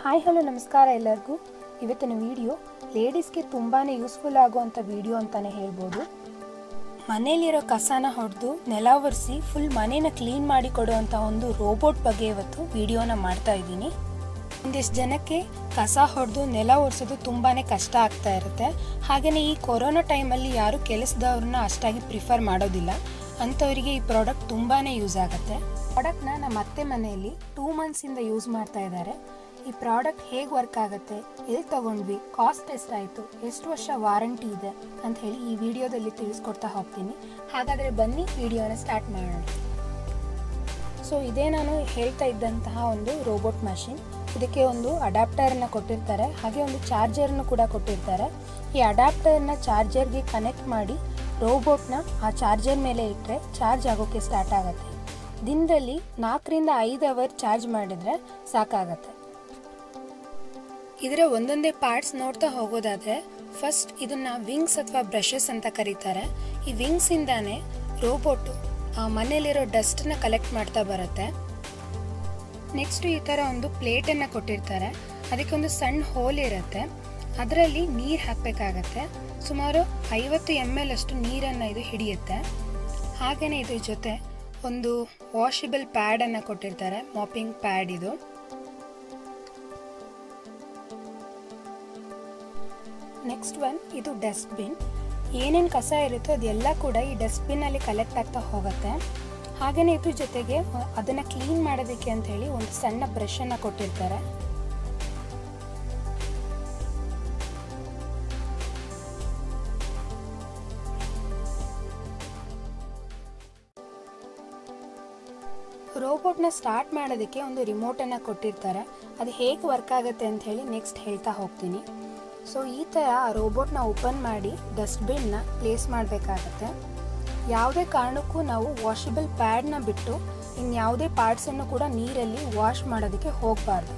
hi hello ನಮಸ್ಕಾರ ಎಲ್ಲರಿಗೂ ಇವತ್ತಿನ ವಿಡಿಯೋ ಲೇಡೀಸ್ಗೆ ತುಂಬಾ ಯೂಸ್ಫುಲ್ ಆಗುವಂಥ ವಿಡಿಯೋ ಅಂತಲೇ ಹೇಳ್ಬೋದು ಮನೇಲಿರೋ ಕಸನ ಹೊಡೆದು ನೆಲ ಒರೆಸಿ ಫುಲ್ ಮನೇನ ಕ್ಲೀನ್ ಮಾಡಿ ಕೊಡುವಂಥ ಒಂದು ರೋಬೋಟ್ ಬಗ್ಗೆ ಇವತ್ತು ವಿಡಿಯೋನ ಮಾಡ್ತಾ ಇದ್ದೀನಿ ಒಂದಿಷ್ಟು ಜನಕ್ಕೆ ಕಸ ಹೊಡೆದು ನೆಲ ಒರೆಸೋದು ತುಂಬಾ ಕಷ್ಟ ಆಗ್ತಾ ಇರುತ್ತೆ ಹಾಗೆಯೇ ಈ ಕೊರೋನಾ ಟೈಮಲ್ಲಿ ಯಾರು ಕೆಲಸದವ್ರನ್ನ ಅಷ್ಟಾಗಿ ಪ್ರಿಫರ್ ಮಾಡೋದಿಲ್ಲ ಅಂಥವರಿಗೆ ಈ ಪ್ರಾಡಕ್ಟ್ ತುಂಬಾ ಯೂಸ್ ಆಗುತ್ತೆ ಪ್ರಾಡಕ್ಟ್ನ ನಮ್ಮ ಅತ್ತೆ ಮನೆಯಲ್ಲಿ ಟೂ ಮಂತ್ಸಿಂದ ಯೂಸ್ ಮಾಡ್ತಾ ಇದ್ದಾರೆ ಈ ಪ್ರಾಡಕ್ಟ್ ಹೇಗೆ ವರ್ಕ್ ಆಗುತ್ತೆ ಎಲ್ಲಿ ತಗೊಂಡ್ವಿ ಕಾಸ್ಟ್ ಎಷ್ಟಾಯಿತು ಎಷ್ಟು ವರ್ಷ ವಾರಂಟಿ ಇದೆ ಅಂತ ಹೇಳಿ ಈ ವಿಡಿಯೋದಲ್ಲಿ ತಿಳಿಸ್ಕೊಡ್ತಾ ಹೋಗ್ತೀನಿ ಹಾಗಾದರೆ ಬನ್ನಿ ವಿಡಿಯೋನ ಸ್ಟಾರ್ಟ್ ಮಾಡೋಣ ಸೊ ಇದೇ ನಾನು ಹೇಳ್ತಾ ಇದ್ದಂತಹ ಒಂದು ರೋಬೋಟ್ ಮಷಿನ್ ಇದಕ್ಕೆ ಒಂದು ಅಡಾಪ್ಟರ್ನ ಕೊಟ್ಟಿರ್ತಾರೆ ಹಾಗೆ ಒಂದು ಚಾರ್ಜರ್ನ ಕೂಡ ಕೊಟ್ಟಿರ್ತಾರೆ ಈ ಅಡಾಪ್ಟರ್ನ ಚಾರ್ಜರ್ಗೆ ಕನೆಕ್ಟ್ ಮಾಡಿ ರೋಬೋಟ್ನ ಆ ಚಾರ್ಜರ್ ಮೇಲೆ ಇಟ್ಟರೆ ಚಾರ್ಜ್ ಆಗೋಕ್ಕೆ ಸ್ಟಾರ್ಟ್ ಆಗುತ್ತೆ ದಿನದಲ್ಲಿ ನಾಲ್ಕರಿಂದ ಐದು ಅವರ್ ಚಾರ್ಜ್ ಮಾಡಿದರೆ ಸಾಕಾಗತ್ತೆ ಇದರ ಒಂದೊಂದೇ ಪಾರ್ಟ್ಸ್ ನೋಡ್ತಾ ಹೋಗೋದಾದ್ರೆ ಫಸ್ಟ್ ಇದನ್ನ ವಿಂಗ್ಸ್ ಅಥವಾ ಬ್ರಷಸ್ ಅಂತ ಕರೀತಾರೆ ಈ ವಿಂಗ್ಸ್ ಇಂದಾನೆ ರೋಬೋಟ್ ಆ ಮನೇಲಿರೋ ಡಸ್ಟ್ನ ಕಲೆಕ್ಟ್ ಮಾಡ್ತಾ ಬರುತ್ತೆ ನೆಕ್ಸ್ಟ್ ಈ ಥರ ಒಂದು ಪ್ಲೇಟನ್ನು ಕೊಟ್ಟಿರ್ತಾರೆ ಅದಕ್ಕೆ ಒಂದು ಸಣ್ಣ ಹೋಲ್ ಇರುತ್ತೆ ಅದರಲ್ಲಿ ನೀರು ಹಾಕಬೇಕಾಗತ್ತೆ ಸುಮಾರು ಐವತ್ತು ಎಮ್ ಎಲ್ ಅಷ್ಟು ನೀರನ್ನು ಇದು ಹಿಡಿಯುತ್ತೆ ಹಾಗೆಯೇ ಇದ್ರ ಜೊತೆ ಒಂದು ವಾಷಬಲ್ ಪ್ಯಾಡನ್ನು ಕೊಟ್ಟಿರ್ತಾರೆ ಮಾಪಿಂಗ್ ಪ್ಯಾಡ್ ಇದು ನೆಕ್ಸ್ಟ್ ಒನ್ ಇದು ಡಸ್ಟ್ಬಿನ್ ಏನೇನು ಕಸ ಇರುತ್ತೋ ಅದೆಲ್ಲ ಕೂಡ ಈ ಡಸ್ಟ್ಬಿನ್ನಲ್ಲಿ ಕಲೆಕ್ಟ್ ಆಗ್ತಾ ಹೋಗುತ್ತೆ ಹಾಗೆಯೇ ಇದ್ರ ಜೊತೆಗೆ ಅದನ್ನು ಕ್ಲೀನ್ ಮಾಡೋದಕ್ಕೆ ಅಂತ ಹೇಳಿ ಒಂದು ಸಣ್ಣ ಬ್ರಷನ್ನು ಕೊಟ್ಟಿರ್ತಾರೆ ರೋಬೋಟ್ನ ಸ್ಟಾರ್ಟ್ ಮಾಡೋದಕ್ಕೆ ಒಂದು ರಿಮೋಟನ್ನು ಕೊಟ್ಟಿರ್ತಾರೆ ಅದು ಹೇಗೆ ವರ್ಕ್ ಆಗುತ್ತೆ ಅಂತ ಹೇಳಿ ನೆಕ್ಸ್ಟ್ ಹೇಳ್ತಾ ಹೋಗ್ತೀನಿ ಸೊ ಈ ಥರ ಆ ರೋಬೋಟ್ನ ಓಪನ್ ಮಾಡಿ ಡಸ್ಟ್ಬಿನ್ನ ಪ್ಲೇಸ್ ಮಾಡಬೇಕಾಗತ್ತೆ ಯಾವುದೇ ಕಾರಣಕ್ಕೂ ನಾವು ವಾಷಬಲ್ ಪ್ಯಾಡ್ನ ಬಿಟ್ಟು ಇನ್ನು ಯಾವುದೇ ಪಾರ್ಟ್ಸನ್ನು ಕೂಡ ನೀರಲ್ಲಿ ವಾಶ್ ಮಾಡೋದಕ್ಕೆ ಹೋಗಬಾರ್ದು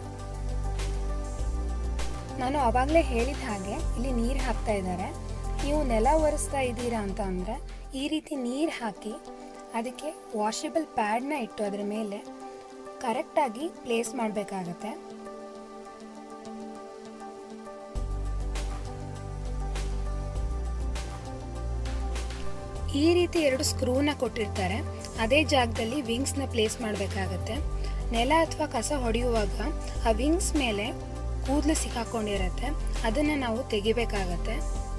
ನಾನು ಆವಾಗಲೇ ಹೇಳಿದ ಹಾಗೆ ಇಲ್ಲಿ ನೀರು ಹಾಕ್ತಾ ಇದ್ದಾರೆ ನೀವು ನೆಲ ಒರೆಸ್ತಾ ಇದ್ದೀರಾ ಅಂತ ಅಂದರೆ ಈ ರೀತಿ ನೀರು ಹಾಕಿ ಅದಕ್ಕೆ ವಾಷಬಲ್ ಪ್ಯಾಡ್ನ ಇಟ್ಟು ಅದರ ಮೇಲೆ ಕರೆಕ್ಟಾಗಿ ಪ್ಲೇಸ್ ಮಾಡಬೇಕಾಗತ್ತೆ ಈ ರೀತಿ ಎರಡು ಸ್ಕ್ರೂನ ಕೊಟ್ಟಿರ್ತಾರೆ ಅದೇ ಜಾಗದಲ್ಲಿ ವಿಂಗ್ಸ್ನ ಪ್ಲೇಸ್ ಮಾಡಬೇಕಾಗತ್ತೆ ನೆಲ ಅಥವಾ ಕಸ ಹೊಡೆಯುವಾಗ ಆ ವಿಂಗ್ಸ್ ಮೇಲೆ ಕೂದಲು ಸಿಕ್ಕಾಕೊಂಡಿರತ್ತೆ ಅದನ್ನು ನಾವು ತೆಗಿಬೇಕಾಗತ್ತೆ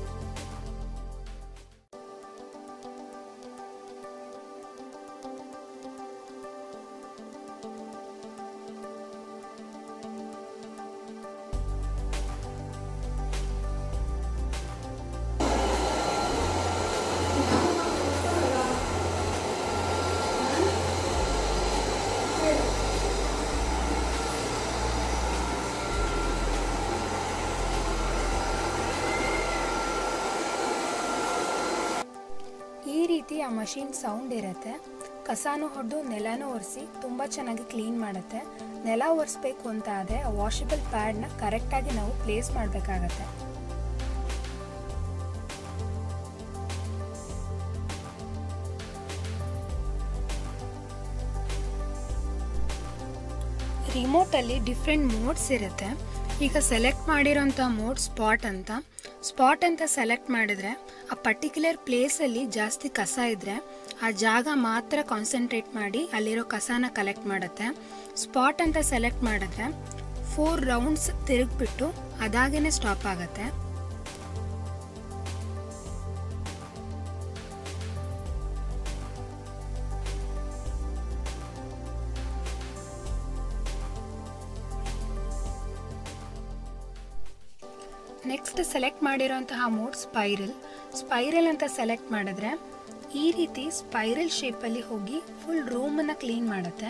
ಈ ರೀತಿ ಆ ಮಷಿನ್ ಸೌಂಡ್ ಇರುತ್ತೆ ಕಸಾನು ಹೊಡೆದು ನೆಲನೂ ಒರೆಸಿ ತುಂಬ ಚೆನ್ನಾಗಿ ಕ್ಲೀನ್ ಮಾಡುತ್ತೆ ನೆಲ ಒರೆಸ್ಬೇಕು ಅಂತ ಆದರೆ ಆ ವಾಷಬಲ್ ಪ್ಯಾಡ್ನ ಕರೆಕ್ಟಾಗಿ ನಾವು ಪ್ಲೇಸ್ ಮಾಡಬೇಕಾಗತ್ತೆ ರಿಮೋಟಲ್ಲಿ ಡಿಫ್ರೆಂಟ್ ಮೋಡ್ಸ್ ಇರುತ್ತೆ ಈಗ ಸೆಲೆಕ್ಟ್ ಮಾಡಿರೋಂಥ ಮೋಡ್ ಸ್ಪಾಟ್ ಅಂತ ಸ್ಪಾಟ್ ಅಂತ ಸೆಲೆಕ್ಟ್ ಮಾಡಿದ್ರೆ ಆ ಪರ್ಟಿಕ್ಯುಲರ್ ಪ್ಲೇಸಲ್ಲಿ ಜಾಸ್ತಿ ಕಸ ಇದ್ದರೆ ಆ ಜಾಗ ಮಾತ್ರ ಕಾನ್ಸಂಟ್ರೇಟ್ ಮಾಡಿ ಅಲ್ಲಿರೋ ಕಸನ ಕಲೆಕ್ಟ್ ಮಾಡುತ್ತೆ ಸ್ಪಾಟ್ ಅಂತ ಸೆಲೆಕ್ಟ್ ಮಾಡಿದ್ರೆ ಫೋರ್ ರೌಂಡ್ಸ್ ತಿರುಗಿಬಿಟ್ಟು ಅದಾಗೇ ಸ್ಟಾಪ್ ಆಗುತ್ತೆ ನೆಕ್ಸ್ಟ್ ಸೆಲೆಕ್ಟ್ ಮಾಡಿರೋಂತಹ ಮೋಡ್ ಸ್ಪೈರಲ್ ಸ್ಪೈರಲ್ ಅಂತ ಸೆಲೆಕ್ಟ್ ಮಾಡಿದ್ರೆ ಈ ರೀತಿ ಸ್ಪೈರಲ್ ಶೇಪಲ್ಲಿ ಹೋಗಿ ಫುಲ್ ರೂಮನ್ನು ಕ್ಲೀನ್ ಮಾಡುತ್ತೆ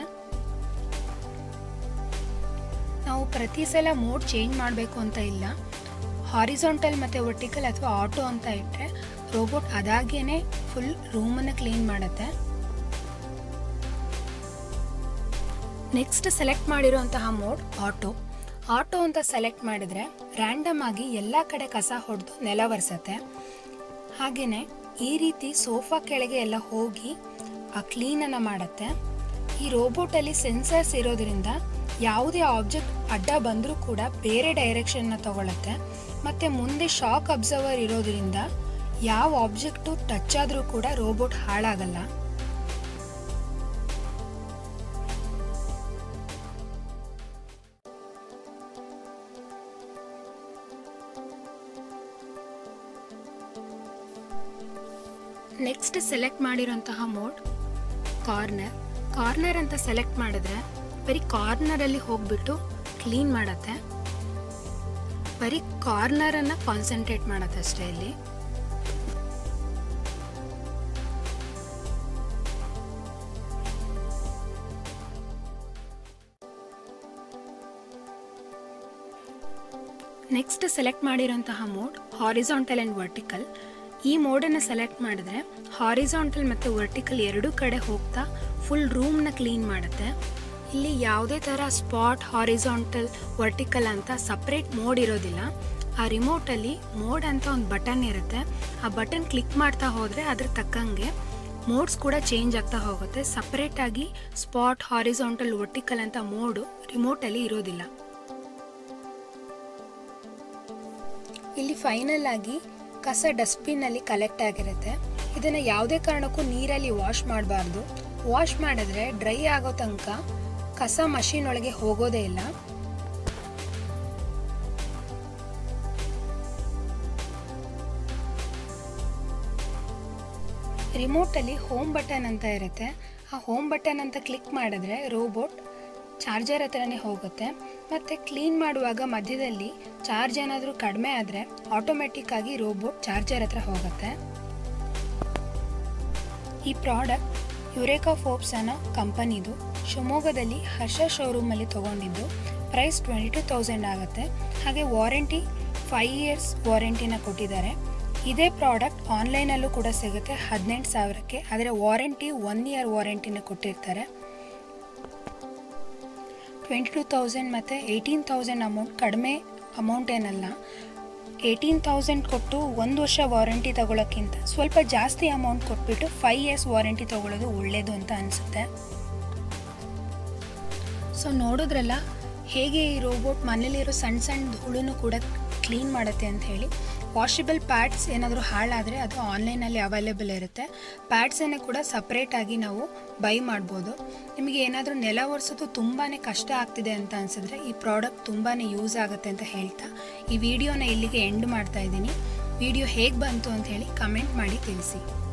ನಾವು ಪ್ರತಿ ಸಲ ಮೋಡ್ ಚೇಂಜ್ ಮಾಡಬೇಕು ಅಂತ ಇಲ್ಲ ಹಾರಿಸಾಂಟಲ್ ಮತ್ತು ವರ್ಟಿಕಲ್ ಅಥವಾ ಆಟೋ ಅಂತ ಇಟ್ಟರೆ ರೋಬೋಟ್ ಅದಾಗೇನೆ ಫುಲ್ ರೂಮನ್ನು ಕ್ಲೀನ್ ಮಾಡುತ್ತೆ ನೆಕ್ಸ್ಟ್ ಸೆಲೆಕ್ಟ್ ಮಾಡಿರುವಂತಹ ಮೋಡ್ ಆಟೋ ಆಟೋ ಅಂತ ಸೆಲೆಕ್ಟ್ ಮಾಡಿದರೆ ರ್ಯಾಂಡಮ್ ಆಗಿ ಎಲ್ಲ ಕಡೆ ಕಸ ಹೊಡೆದು ನೆಲ ಒರೆಸತ್ತೆ ಹಾಗೆಯೇ ಈ ರೀತಿ ಸೋಫಾ ಕೆಳಗೆ ಎಲ್ಲ ಹೋಗಿ ಆ ಕ್ಲೀನನ್ನು ಮಾಡುತ್ತೆ ಈ ರೋಬೋಟಲ್ಲಿ ಸೆನ್ಸರ್ಸ್ ಇರೋದ್ರಿಂದ ಯಾವುದೇ ಆಬ್ಜೆಕ್ಟ್ ಅಡ್ಡ ಬಂದರೂ ಕೂಡ ಬೇರೆ ಡೈರೆಕ್ಷನ್ನ ತಗೊಳುತ್ತೆ ಮತ್ತು ಮುಂದೆ ಶಾಕ್ ಅಬ್ಸರ್ವರ್ ಇರೋದ್ರಿಂದ ಯಾವ ಆಬ್ಜೆಕ್ಟು ಟಚ್ ಆದರೂ ಕೂಡ ರೋಬೋಟ್ ಹಾಳಾಗಲ್ಲ ನೆಕ್ಸ್ಟ್ ಸೆಲೆಕ್ಟ್ ಮಾಡಿರೋಂತಹ ಮೋಡ್ ಕಾರ್ನರ್ ಕಾರ್ನರ್ ಅಂತ ಸೆಲೆಕ್ಟ್ ಮಾಡಿದ್ರೆ ಬರೀ ಕಾರ್ನರಲ್ಲಿ ಹೋಗ್ಬಿಟ್ಟು ಕ್ಲೀನ್ ಮಾಡತ್ತೆ ಬರೀ ಕಾರ್ನರನ್ನು ಕಾನ್ಸಂಟ್ರೇಟ್ ಮಾಡತ್ತೆ ಅಷ್ಟೇ ಇಲ್ಲಿ ನೆಕ್ಸ್ಟ್ ಸೆಲೆಕ್ಟ್ ಮಾಡಿರೋಂತಹ ಮೋಡ್ ಹಾರಿಸಾಂಟಲ್ ಆ್ಯಂಡ್ ವರ್ಟಿಕಲ್ ಈ ಮೋಡನ್ನು ಸೆಲೆಕ್ಟ್ ಮಾಡಿದ್ರೆ ಹಾರಿಸಾಂಟಲ್ ಮತ್ತು ವರ್ಟಿಕಲ್ ಎರಡೂ ಕಡೆ ಹೋಗ್ತಾ ಫುಲ್ ರೂಮ್ನ ಕ್ಲೀನ್ ಮಾಡುತ್ತೆ ಇಲ್ಲಿ ಯಾವುದೇ ಥರ ಸ್ಪಾಟ್ ಹಾರಿಸಾಂಟಲ್ ವರ್ಟಿಕಲ್ ಅಂತ ಸಪ್ರೇಟ್ ಮೋಡ್ ಇರೋದಿಲ್ಲ ಆ ರಿಮೋಟಲ್ಲಿ ಮೋಡ್ ಅಂತ ಒಂದು ಬಟನ್ ಇರುತ್ತೆ ಆ ಬಟನ್ ಕ್ಲಿಕ್ ಮಾಡ್ತಾ ಹೋದರೆ ಅದ್ರ ತಕ್ಕಂಗೆ ಮೋಡ್ಸ್ ಕೂಡ ಚೇಂಜ್ ಆಗ್ತಾ ಹೋಗುತ್ತೆ ಸಪ್ರೇಟಾಗಿ ಸ್ಪಾಟ್ ಹಾರಿಸಾಂಟಲ್ ವರ್ಟಿಕಲ್ ಅಂತ ಮೋಡು ರಿಮೋಟಲ್ಲಿ ಇರೋದಿಲ್ಲ ಇಲ್ಲಿ ಫೈನಲ್ ಆಗಿ ಕಸ ಡಸ್ಟ್ಬಿನ್ನಲ್ಲಿ ಕಲೆಕ್ಟ್ ಆಗಿರುತ್ತೆ ಇದನ್ನು ಯಾವುದೇ ಕಾರಣಕ್ಕೂ ನೀರಲ್ಲಿ ವಾಶ್ ಮಾಡಬಾರ್ದು ವಾಶ್ ಮಾಡಿದ್ರೆ ಡ್ರೈ ಆಗೋ ತನಕ ಕಸ ಮಷೀನ್ ಒಳಗೆ ಹೋಗೋದೇ ಇಲ್ಲ ರಿಮೋಟಲ್ಲಿ ಹೋಮ್ ಬಟನ್ ಅಂತ ಇರುತ್ತೆ ಆ ಹೋಮ್ ಬಟನ್ ಅಂತ ಕ್ಲಿಕ್ ಮಾಡಿದ್ರೆ ರೋಬೋಟ್ ಚಾರ್ಜರ್ ಹತ್ರನೇ ಹೋಗುತ್ತೆ ಮತ್ತು ಕ್ಲೀನ್ ಮಾಡುವಾಗ ಮಧ್ಯದಲ್ಲಿ ಚಾರ್ಜ್ ಏನಾದರೂ ಕಡಿಮೆ ಆದರೆ ಆಟೋಮೆಟಿಕ್ ಆಗಿ ರೋಬೋಟ್ ಚಾರ್ಜರ್ ಹತ್ರ ಹೋಗುತ್ತೆ ಈ ಪ್ರಾಡಕ್ಟ್ ಯುರೇಕಾ ಫೋಪ್ಸ್ ಅನ್ನೋ ಕಂಪನಿದು ಶಿವಮೊಗ್ಗದಲ್ಲಿ ಹರ್ಷ ಶೋರೂಮಲ್ಲಿ ತೊಗೊಂಡಿದ್ದು ಪ್ರೈಸ್ ಟ್ವೆಂಟಿ ಟು ತೌಸಂಡ್ ಆಗುತ್ತೆ ಹಾಗೆ ವಾರಂಟಿ ಫೈವ್ ಇಯರ್ಸ್ ವಾರಂಟಿನ ಕೊಟ್ಟಿದ್ದಾರೆ ಇದೇ ಪ್ರಾಡಕ್ಟ್ ಆನ್ಲೈನಲ್ಲೂ ಕೂಡ ಸಿಗುತ್ತೆ ಹದಿನೆಂಟು ಸಾವಿರಕ್ಕೆ ಆದರೆ ವಾರಂಟಿ ಒನ್ ಇಯರ್ ವಾರಂಟಿನ ಕೊಟ್ಟಿರ್ತಾರೆ ಟ್ವೆಂಟಿ ಟು ತೌಸಂಡ್ ಮತ್ತು ಏಯ್ಟೀನ್ ತೌಸಂಡ್ ಅಮೌಂಟ್ ಕಡಿಮೆ ಅಮೌಂಟ್ ಏನಲ್ಲ ಏಯ್ಟೀನ್ ತೌಸಂಡ್ ಕೊಟ್ಟು ಒಂದು ವರ್ಷ ವಾರಂಟಿ ತಗೊಳ್ಳೋಕ್ಕಿಂತ ಸ್ವಲ್ಪ ಜಾಸ್ತಿ ಅಮೌಂಟ್ ಕೊಟ್ಬಿಟ್ಟು ಫೈವ್ ಇಯರ್ಸ್ ವಾರಂಟಿ ತಗೊಳ್ಳೋದು ಒಳ್ಳೆಯದು ಅಂತ ಅನಿಸುತ್ತೆ ಸೊ ನೋಡಿದ್ರಲ್ಲ ಹೇಗೆ ಈ ರೋಬೋಟ್ ಮನೇಲಿರೋ ಸಣ್ಣ ಸಣ್ಣ ಧೂಳನ್ನು ಕೂಡ ಕ್ಲೀನ್ ಮಾಡುತ್ತೆ ಅಂತ ಹೇಳಿ ವಾಷಬಲ್ ಪ್ಯಾಡ್ಸ್ ಏನಾದರೂ ಹಾಳಾದರೆ ಅದು ಆನ್ಲೈನಲ್ಲಿ ಅವೈಲೇಬಲ್ ಇರುತ್ತೆ ಪ್ಯಾಡ್ಸನ್ನೇ ಕೂಡ ಸಪ್ರೇಟಾಗಿ ನಾವು ಬೈ ಮಾಡ್ಬೋದು ನಿಮಗೆ ಏನಾದರೂ ನೆಲ ಒರೆಸೋದು ತುಂಬಾ ಕಷ್ಟ ಆಗ್ತಿದೆ ಅಂತ ಅನಿಸಿದ್ರೆ ಈ ಪ್ರಾಡಕ್ಟ್ ತುಂಬಾ ಯೂಸ್ ಆಗುತ್ತೆ ಅಂತ ಹೇಳ್ತಾ ಈ ವಿಡಿಯೋನ ಇಲ್ಲಿಗೆ ಎಂಡ್ ಮಾಡ್ತಾ ಇದ್ದೀನಿ ವಿಡಿಯೋ ಹೇಗೆ ಬಂತು ಅಂತ ಹೇಳಿ ಕಮೆಂಟ್ ಮಾಡಿ ತಿಳಿಸಿ